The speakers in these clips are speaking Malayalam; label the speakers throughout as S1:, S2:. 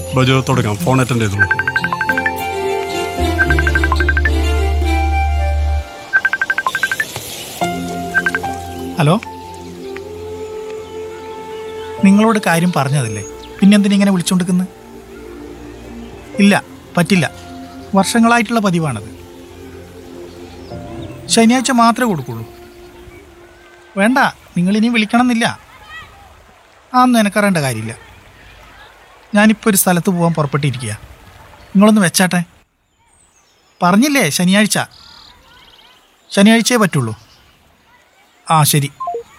S1: ബജോ തുടങ്ങാം ഫോൺ അറ്റൻഡ് ചെയ്തോളൂ
S2: ഹലോ നിങ്ങളോട് കാര്യം പറഞ്ഞതല്ലേ പിന്നെന്തിനാ ഇങ്ങനെ വിളിച്ചോണ്ടിരിക്കുന്നത് ഇല്ല പറ്റില്ല വർഷങ്ങളായിട്ടുള്ള പതിവാണത് ശനിയാഴ്ച മാത്രമേ കൊടുക്കുള്ളൂ വേണ്ട നിങ്ങളിനി വിളിക്കണമെന്നില്ല ആ ഒന്നും എനക്കറിയേണ്ട കാര്യമില്ല ഞാനിപ്പോൾ ഒരു സ്ഥലത്ത് പോകാൻ പുറപ്പെട്ടിരിക്കുക നിങ്ങളൊന്ന് വെച്ചാട്ടെ പറഞ്ഞില്ലേ ശനിയാഴ്ച ശനിയാഴ്ചയേ പറ്റുള്ളൂ ആ ശരി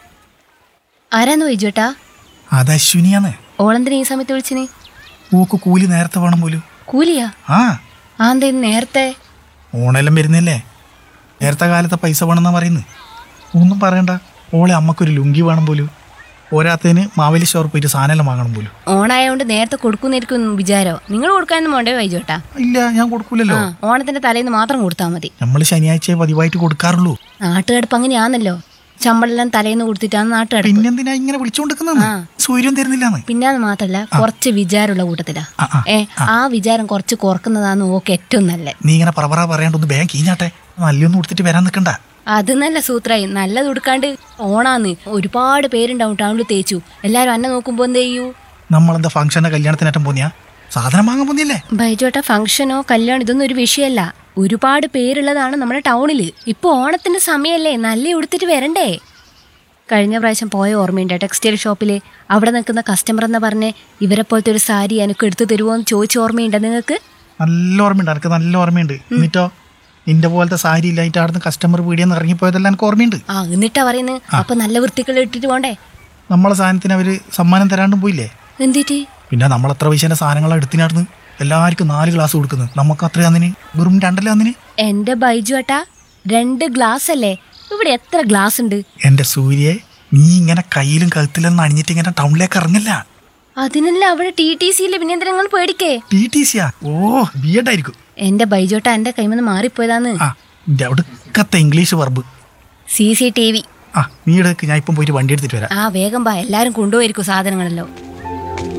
S3: ആരാന്ന് വൈജോട്ടാ
S2: അത് അശ്വിനിയാണ്
S3: ഓളെന്തിനാ ഈ സമയത്ത് വിളിച്ചിന്
S2: ഓക്ക് കൂലി നേരത്തെ വേണം പോലും
S3: കൂലിയാ
S2: ആ
S3: ആ എന്തേലും നേരത്തെ
S2: ഓണെല്ലാം വരുന്നില്ലേ നേരത്തെ കാലത്തെ പൈസ വേണമെന്നാ പറയുന്നത് ഒന്നും പറയണ്ട ഓളെ അമ്മക്കൊരു ലുങ്കി വേണം പോലും പോരാത്തതിന് മാവേലി സ്റ്റോർ പോയിട്ട് സാധനം വാങ്ങണം പോലും
S3: ഓണായോണ്ട് നേരത്തെ കൊടുക്കുന്നായിരിക്കും വിചാരോ നിങ്ങൾ കൊടുക്കാനൊന്നും വേണ്ടേ വൈജോട്ടാ
S2: ഇല്ല ഞാൻ കൊടുക്കൂലല്ലോ
S3: ആ ഓണത്തിന്റെ തലേന്ന് മാത്രം കൊടുത്താൽ മതി
S2: നമ്മൾ ശനിയാഴ്ച പതിവായിട്ട് കൊടുക്കാറുള്ളൂ
S3: നാട്ടുകടുപ്പ് അങ്ങനെയാണല്ലോ ശമ്പളെല്ലാം തലേന്ന് കൊടുത്തിട്ടാണ് നാട്ടുകടുപ്പ്
S2: പിന്നെന്തിനാ ഇങ്ങനെ വിളിച്ചോണ്ടിരിക്കുന്നത് സൂര്യൻ തരുന്നില്ലാന്ന്
S3: പിന്നെ അത് മാത്രല്ല കുറച്ച് വിചാരമുള്ള കൂട്ടത്തിലാ
S2: ആ, ആ,
S3: ഏ ആ വിചാരം കുറച്ച് കുറക്കുന്നതാണ് ഓക്ക് ഏറ്റവും നല്ലത്
S2: നീ ഇങ്ങനെ പറ പറയാണ്ടൊന്ന് ബാങ്ക് കീഞ്ഞാട്ടെ നല്ലൊന്നും കൊടുത്തിട്ട് വരാൻ നിൽക്കണ്ട
S3: അത് നല്ല സൂത്രായി നല്ലത് കൊടുക്കാണ്ട് ഓണാന്ന് ഒരുപാട് പേരുണ്ടാവും ടൗണിൽ തേച്ചു എല്ലാരും അന്നെ നോക്കുമ്പോ എന്ത് ചെയ്യൂ
S2: നമ്മളെന്താ ഫംഗ്ഷന്റെ കല്യാണത്തിനേറ്റം പോന്നിയാ സാധനം വാങ്ങാൻ പോന്നിയല്ലേ
S3: ബൈജോട്ട ഫംഗ്ഷനോ കല്യാണം ഇതൊന്നും ഒരു വിഷയമല്ല ഒരുപാട് പേരുള്ളതാണ് നമ്മുടെ ടൗണിൽ ഇപ്പൊ ഓണത്തിന്റെ സമയല്ലേ നല്ല ഉടുത്തിട്ട് വരണ്ടേ കഴിഞ്ഞ പ്രാവശ്യം പോയ ഓർമ്മയുണ്ട് ടെക്സ്റ്റൈൽ ഷോപ്പിൽ അവിടെ നിൽക്കുന്ന കസ്റ്റമർ എന്ന് പറഞ്ഞ് ഇവരെ പോലത്തെ ഒരു സാരി എനിക്ക് എടുത്തു തരുമോ എന്ന് ചോദിച്ച ഓർമ്മയുണ്ട് നിങ്ങൾക്ക്
S2: നല്ല ഓർമ്മയുണ്ട് എനിക്ക് നല്ല ഓർമ്മയുണ്ട് എന്നിട്ടോ നിന്റെ പോലത്തെ സാരി ഇല്ലായിട്ട് അവിടുന്ന് കസ്റ്റമർ പീടിയെന്ന് ഇറങ്ങിപ്പോയതെല്ലാം എനിക്ക് ഓർമ്മയുണ്ട്
S3: ആ എന്നിട്ടാ പറയുന്നത് അപ്പൊ നല്ല വൃത്തികൾ ഇട്ടിട്ട് പോണ്ടേ
S2: നമ്മളെ സാധനത്തിന് അവര് സമ്മാനം തരാണ്ടും പോയില്ലേ
S3: എന്തിട്ട്
S2: പിന്നെ നമ്മൾ എത്ര പൈസേന്റെ സാധനങ്ങളാണ് എടുത്തിനായിരുന്നു എല്ലാവർക്കും നാല് ഗ്ലാസ് കൊടുക്കുന്നത് നമുക്ക് അത്ര അന്നിന് വെറും രണ്ടല്ലേ അന്നിന്
S3: എന്റെ ബൈജു ഏട്ടാ രണ്ട് ഗ്ലാസ് അല്ലേ ഇവിടെ എത്ര ഗ്ലാസ് ഉണ്ട്
S2: എന്റെ സൂര്യയെ നീ ഇങ്ങനെ കയ്യിലും കഴുത്തിലും അണിഞ്ഞിട്ട് ഇങ്ങനെ ടൗണിലേക്ക് ഇറങ്ങില്ല
S3: അതിനല്ല അവിടെ ടി ടി സിയില് പിന്നെ എന്തിനാ നിങ്ങൾ പേടിക്കേ
S2: ടി ടി സിയാ ഓ ബി എഡ് ആയിരിക്കും
S3: എന്റെ ബൈജോട്ട എന്റെ കൈമെന്ന് മാറിപ്പോയതാന്ന്
S2: ആ എന്റെ അവിടുക്കത്തെ English verb
S3: C C T V
S2: ആ നീ എടുക്ക് ഞാൻ ഇപ്പം പോയിട്ട് വണ്ടി എടുത്തിട്ട് വരാം
S3: ആ വേഗം ബാ എല്ലാരും കൊണ്ടുപോയിരിക്കും സാധനങ്ങളല്ലോ